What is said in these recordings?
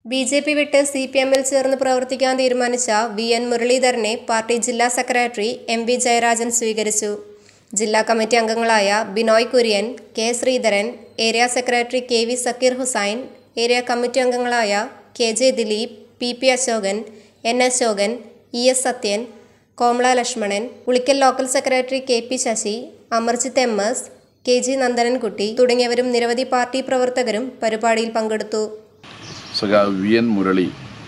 B J P വിട്ട് C P എമ്മിൽ ചേർന്ന് പ്രവർത്തിക്കാൻ തീരുമാനിച്ച വി എൻ മുരളീധരനെ പാർട്ടി ജില്ലാ സെക്രട്ടറി എം വി ജയരാജൻ സ്വീകരിച്ചു ജില്ലാ കമ്മിറ്റി അംഗങ്ങളായ Binoy Kurian K Sreedharan area secretary K V Zakir Hussain area committee അംഗങ്ങളായ K J Dileep P P Ashokan N Ashokan E S Sathyan Komala Lakshmanan Ulikkal local secretary K P Sasi Amarjith M S K G Nandanankutty തുടങ്ങിയവരും നിരവധി പാർട്ടി പ്രവർത്തകരും പരിപാടിയിൽ പങ്കെടുത്തു സഖാവ് വി എൻ മുരളി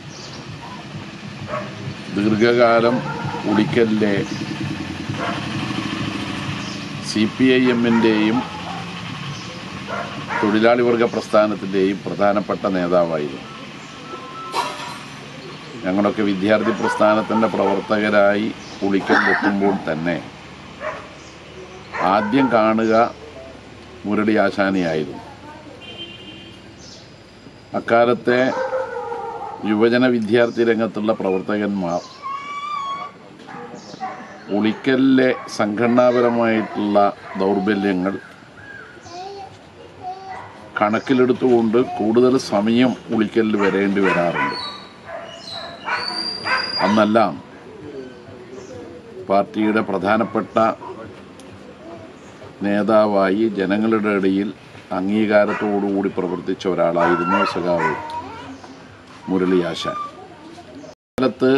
ദീർഘകാലം ഉളിക്കലിലെ സി പി ഐ എമ്മിൻ്റെയും തൊഴിലാളി വർഗ പ്രസ്ഥാനത്തിൻ്റെയും പ്രധാനപ്പെട്ട നേതാവായിരുന്നു ഞങ്ങളൊക്കെ വിദ്യാർത്ഥി പ്രസ്ഥാനത്തിൻ്റെ പ്രവർത്തകരായി ഉളിക്കലിലെത്തുമ്പോൾ തന്നെ ആദ്യം കാണുക മുരളി ആശാനിയായിരുന്നു അക്കാലത്തെ യുവജന വിദ്യാർത്ഥി രംഗത്തുള്ള പ്രവർത്തകന്മാർ ഉളിക്കലിലെ സംഘടനാപരമായിട്ടുള്ള ദൗർബല്യങ്ങൾ കണക്കിലെടുത്തുകൊണ്ട് കൂടുതൽ സമയം ഉളിക്കലിൽ വരേണ്ടി വരാറുണ്ട് അന്നെല്ലാം പാർട്ടിയുടെ പ്രധാനപ്പെട്ട നേതാവായി ജനങ്ങളുടെ ഇടയിൽ അംഗീകാരത്തോടുകൂടി പ്രവർത്തിച്ച ഒരാളായിരുന്നു സഖാവ് മുരളിയാശാൻ കാലത്ത്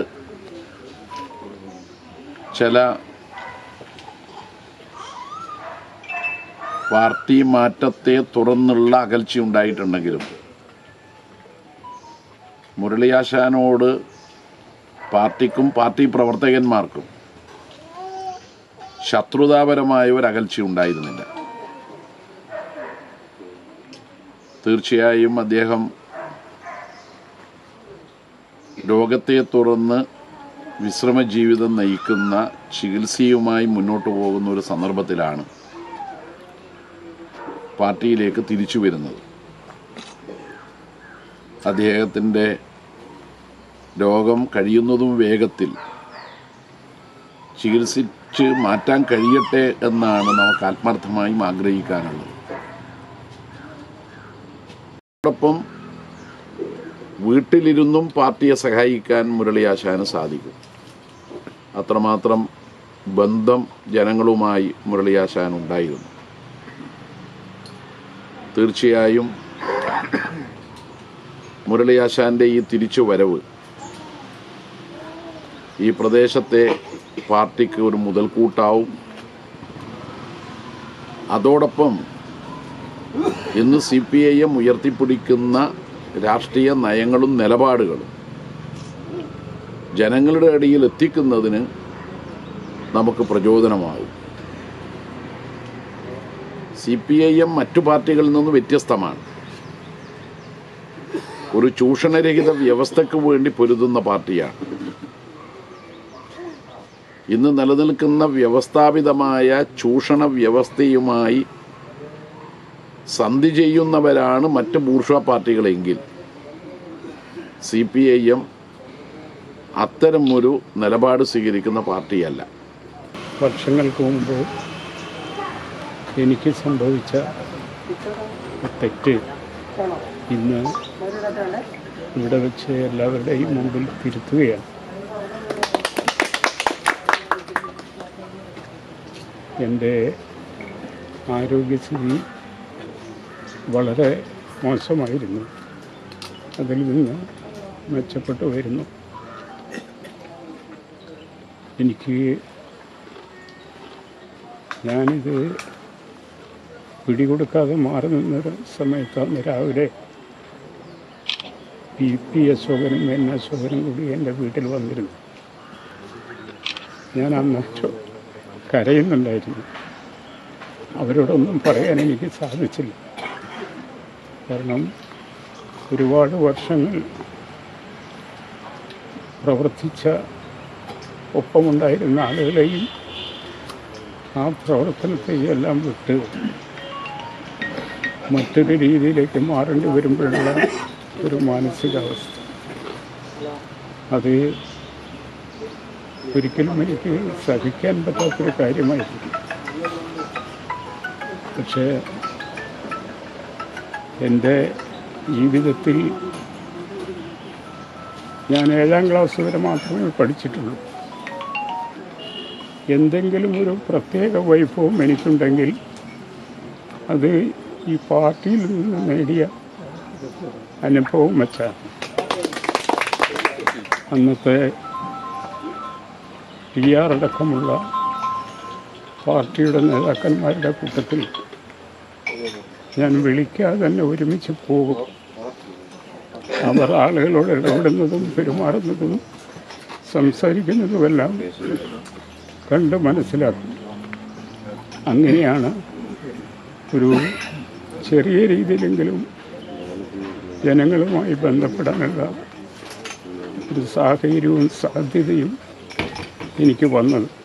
ചില പാർട്ടി മാറ്റത്തെ തുറന്നുള്ള അകൽച്ച ഉണ്ടായിട്ടുണ്ടെങ്കിലും മുരളിയാശാനോട് പാർട്ടിക്കും പാർട്ടി പ്രവർത്തകന്മാർക്കും ശത്രുതാപരമായ ഒരു അകൽച്ച ഉണ്ടായിരുന്നില്ല തീർച്ചയായും അദ്ദേഹം രോഗത്തെ തുറന്ന് വിശ്രമ ജീവിതം നയിക്കുന്ന ചികിത്സയുമായി മുന്നോട്ട് പോകുന്ന ഒരു സന്ദർഭത്തിലാണ് പാർട്ടിയിലേക്ക് തിരിച്ചു വരുന്നത് അദ്ദേഹത്തിൻ്റെ രോഗം കഴിയുന്നതും വേഗത്തിൽ ചികിത്സിച്ച് മാറ്റാൻ കഴിയട്ടെ എന്നാണ് നമുക്ക് ആത്മാർത്ഥമായും ആഗ്രഹിക്കാനുള്ളത് അതോടൊപ്പം വീട്ടിലിരുന്നും പാർട്ടിയെ സഹായിക്കാൻ മുരളിയാശാന് സാധിക്കും അത്രമാത്രം ബന്ധം ജനങ്ങളുമായി മുരളിയാശാൻ ഉണ്ടായിരുന്നു തീർച്ചയായും മുരളിയാശാന്റെ ഈ തിരിച്ചു വരവ് ഈ പ്രദേശത്തെ പാർട്ടിക്ക് ഒരു മുതൽക്കൂട്ടാവും അതോടൊപ്പം ഇന്ന് സി പി ഐ എം ഉയർത്തിപ്പിടിക്കുന്ന രാഷ്ട്രീയ നയങ്ങളും നിലപാടുകളും ജനങ്ങളുടെ ഇടയിൽ എത്തിക്കുന്നതിന് നമുക്ക് പ്രചോദനമാകും സി പി ഐ എം മറ്റു പാർട്ടികളിൽ നിന്ന് വ്യത്യസ്തമാണ് ഒരു ചൂഷണരഹിത വ്യവസ്ഥയ്ക്ക് വേണ്ടി പൊരുതുന്ന പാർട്ടിയാണ് ഇന്ന് നിലനിൽക്കുന്ന വ്യവസ്ഥാപിതമായ ചൂഷണ വ്യവസ്ഥയുമായി സന്ധി ചെയ്യുന്നവരാണ് മറ്റ് ബൂർഷ്വ പാർട്ടികളെങ്കിൽ സി പി ഐ എം അത്തരം ഒരു നിലപാട് സ്വീകരിക്കുന്ന പാർട്ടിയല്ല വർഷങ്ങൾക്ക് മുമ്പ് എനിക്ക് സംഭവിച്ച തെറ്റ് ഇന്ന് ഇവിടെ വെച്ച് എല്ലാവരുടെയും മുമ്പിൽ തിരുത്തുകയാണ് എൻ്റെ ആരോഗ്യസ്ഥിതി വളരെ മോശമായിരുന്നു അതിൽ നിന്ന് മെച്ചപ്പെട്ടു വരുന്നു എനിക്ക് ഞാനിത് പിടികൊടുക്കാതെ മാറി നിന്നൊരു സമയത്താണ് രാവിലെ പി പി അശോകനും എൻ അശോകനും കൂടി എൻ്റെ വീട്ടിൽ വന്നിരുന്നു ഞാൻ അന്ന് ചോ- കരയുന്നുണ്ടായിരുന്നു അവരോടൊന്നും പറയാൻ എനിക്ക് സാധിച്ചില്ല കാരണം ഒരുപാട് വർഷങ്ങൾ പ്രവർത്തിച്ച ഒപ്പമുണ്ടായിരുന്ന ആളുകളെയും ആ പ്രവർത്തനത്തെയും എല്ലാം വിട്ട് മറ്റൊരു രീതിയിലേക്ക് മാറേണ്ടി വരുമ്പോഴുള്ള ഒരു മാനസികാവസ്ഥ അത് ഒരിക്കലും എനിക്ക് സഹിക്കാൻ പറ്റാത്തൊരു കാര്യമായിരുന്നു പക്ഷേ എൻ്റെ ജീവിതത്തിൽ ഞാൻ ഏഴാം ക്ലാസ് വരെ മാത്രമേ പഠിച്ചിട്ടുള്ളൂ എന്തെങ്കിലും ഒരു പ്രത്യേക വൈഭവം എനിക്കുണ്ടെങ്കിൽ അത് ഈ പാർട്ടിയിൽ നിന്ന് നേടിയ അനുഭവം വെച്ചാണ് അന്നത്തെ ടി ആർ അടക്കമുള്ള പാർട്ടിയുടെ നേതാക്കന്മാരുടെ കൂട്ടത്തിൽ ഞാൻ വിളിക്കാതെ തന്നെ ഒരുമിച്ച് പോകും അവർ ആളുകളോട് ഇടപെടുന്നതും പെരുമാറുന്നതും സംസാരിക്കുന്നതുമെല്ലാം കണ്ട് മനസ്സിലാക്കും അങ്ങനെയാണ് ഒരു ചെറിയ രീതിയിലെങ്കിലും ജനങ്ങളുമായി ബന്ധപ്പെടാനുള്ള ഒരു സാഹചര്യവും സാധ്യതയും എനിക്ക് വന്നത്